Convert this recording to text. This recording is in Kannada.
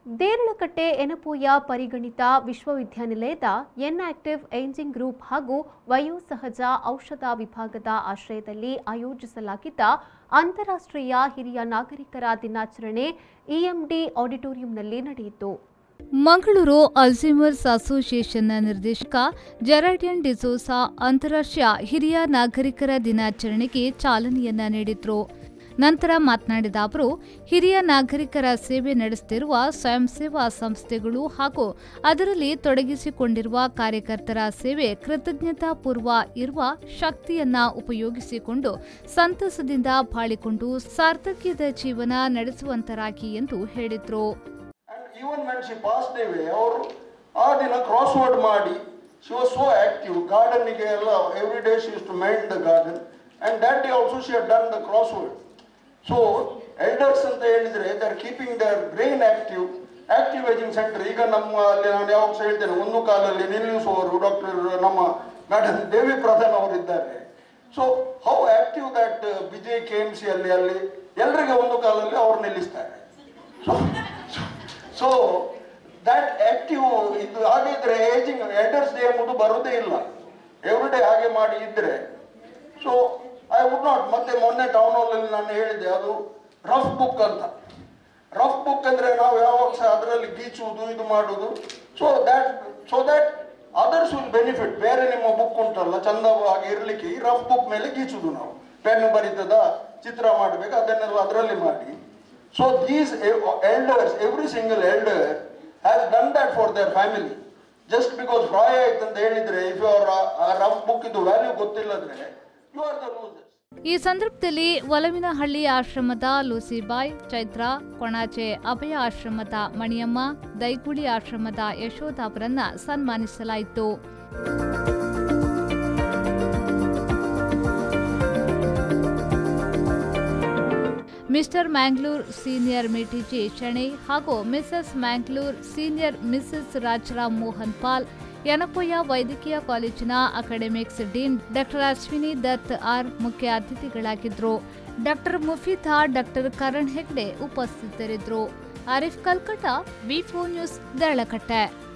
ದೇರಳಕಟ್ಟೆ ಎನಪೋಯ ಪರಿಗಣಿತ ವಿಶ್ವವಿದ್ಯಾನಿಲಯದ ಎನ್ಆಕ್ಟಿವ್ ಏಂಜಿಂಗ್ ಗ್ರೂಪ್ ಹಾಗೂ ವಯೋಸಹಜ ಔಷಧ ವಿಭಾಗದ ಆಶ್ರಯದಲ್ಲಿ ಆಯೋಜಿಸಲಾಗಿದ್ದ ಅಂತಾರಾಷ್ಟ್ರೀಯ ಹಿರಿಯ ನಾಗರಿಕರ ದಿನಾಚರಣೆ ಇಎಂಡಿ ಆಡಿಟೋರಿಯಂನಲ್ಲಿ ನಡೆಯಿತು ಮಂಗಳೂರು ಅಲ್ಝೀಮರ್ಸ್ ಅಸೋಸಿಯೇಷನ್ನ ನಿರ್ದೇಶಕ ಜೆರಾಡಿಯನ್ ಡಿಸೋಸಾ ಅಂತಾರಾಷ್ಟ್ರೀಯ ಹಿರಿಯ ನಾಗರಿಕರ ದಿನಾಚರಣೆಗೆ ಚಾಲನೆಯನ್ನ ನೀಡಿದ್ರು ನಂತರ ಮಾತನಾಡಿದ ಅವರು ಹಿರಿಯ ನಾಗರಿಕರ ಸೇವೆ ನಡೆಸುತ್ತಿರುವ ಸ್ವಯಂ ಸೇವಾ ಸಂಸ್ಥೆಗಳು ಹಾಗೂ ಅದರಲ್ಲಿ ತೊಡಗಿಸಿಕೊಂಡಿರುವ ಕಾರ್ಯಕರ್ತರ ಸೇವೆ ಕೃತಜ್ಞತಾಪೂರ್ವ ಇರುವ ಶಕ್ತಿಯನ್ನ ಉಪಯೋಗಿಸಿಕೊಂಡು ಸಂತಸದಿಂದ ಬಾಳಿಕೊಂಡು ಸಾರ್ಥಕ್ಯದ ಜೀವನ ನಡೆಸುವಂತರಾಗಿ ಎಂದು ಹೇಳಿದ್ರು And even when she passed away, ಅವರು ಆ ದಿನ ಕ್ರಾಸ್ ವರ್ಡ್ ಮಾಡಿ ಶಿ ವಾಸ್ ಸೋ ಆಕ್ಟಿವ್ ಗಾರ್ಡನ್ನಿಗೆ ಎಲ್ಲ every day she use to mind the garden and that day also she had done the crossword so elders ಅಂತ ಹೇಳಿದರೆ they are keeping their brain active active ageing centre ಈಗ ನಮ್ಮ ಅಲ್ಲಿ ನಾನು ಯಾವಾಗ ಸಹ ಹೇಳ್ತೇನೆ ಒಂದು ಕಾಲಲ್ಲಿ ನಿಲ್ಲಿಸುವವರು ಡಾಕ್ಟರ್ ನಮ್ಮ ಮೇಡಮ್ ದೇವಿ ಪ್ರಧಾನ್ ಅವರಿದ್ದಾರೆ so how active that Vijay K M C ಅಲ್ಲಿ ಅಲ್ಲಿ ಎಲ್ಲರಿಗೆ ಒಂದು ಕಾಲಲ್ಲಿ ಅವ್ರು ನಿಲ್ಲಿಸ್ತಾರೆ ಸೊ ದಟ್ ಆಕ್ಟಿವ್ ಇದು ಹಾಗಿದ್ರೆ ಏಜಿಂಗ್ ಎಲ್ಡರ್ಸ್ ಡೇ ಎಂಬುದು ಬರೋದೇ ಇಲ್ಲ ಎವ್ರಿ ಡೇ ಹಾಗೆ ಮಾಡಿ ಇದ್ರೆ ಸೊ ಐ ವುಡ್ ನಾಟ್ ಮತ್ತೆ ಮೊನ್ನೆ ಟೌನ್ ಹಾಲಲ್ಲಿ ನಾನು ಹೇಳಿದೆ ಅದು ರಫ್ ಬುಕ್ ಅಂತ ರಫ್ ಬುಕ್ ಅಂದ್ರೆ ನಾವು ಯಾವಾಗ ಸಹ ಅದರಲ್ಲಿ ಗೀಚುವುದು ಇದು ಮಾಡುವುದು so that so that others will benefit ಬೇರೆ ನಿಮ್ಮ ಬುಕ್ ಉಂಟಲ್ಲ ಚಂದವಾಗಿ ಇರಲಿಕ್ಕೆ ಈ ರಫ್ ಬುಕ್ ಮೇಲೆ ಗೀಚುದು ನಾವು ಪೆನ್ ಬರೀತದ ಚಿತ್ರ ಮಾಡಬೇಕು ಅದನ್ನೆಲ್ಲ ಅದರಲ್ಲಿ ಮಾಡಿ so these elders every single elder has done that for their family just because ಪ್ರಾಯ ಆಯ್ತು ಅಂತ ಹೇಳಿದ್ರೆ ಇಫ್ ಯು ರಫ್ ಬುಕ್ ಇದು ವ್ಯಾಲ್ಯೂ ಗೊತ್ತಿಲ್ಲದ್ರೆ ಯು ಆರ್ ದ ಲೂಸರ್ಸ್ ಈ ಸಂದರ್ಭದಲ್ಲಿ ಒಲವಿನಹಳ್ಳಿ ಆಶ್ರಮದ ಲೂಸಿಬಾಯ್ ಚೈತ್ರ ಕೊಣಾಚೆ ಅಭಯ ಆಶ್ರಮದ ಮಣಿಯಮ್ಮ ದೈಗುಳಿ ಆಶ್ರಮದ ಯಶೋಧ ಅವರನ್ನ ಸನ್ಮಾನಿಸಲಾಯಿತು ಮಿಸ್ಟರ್ ಮ್ಯಾಂಗ್ಳೂರ್ ಸೀನಿಯರ್ ಮಿಟಿಜಿ ಶೆಣೈ ಹಾಗೂ Mrs Mangalore senior Mrs Rajaram Mohan Paul Yenepoya ವೈದ್ಯಕೀಯ ಕಾಲೇಜಿನ academics dean doctor Ashwini Dutt R ಮುಖ್ಯ ಅತಿಥಿಗಳಾಗಿದ್ದರು ಡಾಕ್ಟರ್ ಮುಫಿದಾ ಡಾಕ್ಟರ್ ಕರಣ್ ಹೆಗ್ಡೆ ಉಪಸ್ಥಿತರಿದ್ದರು Arif Kalkatta V four news ದಳಕಟ್ಟೆ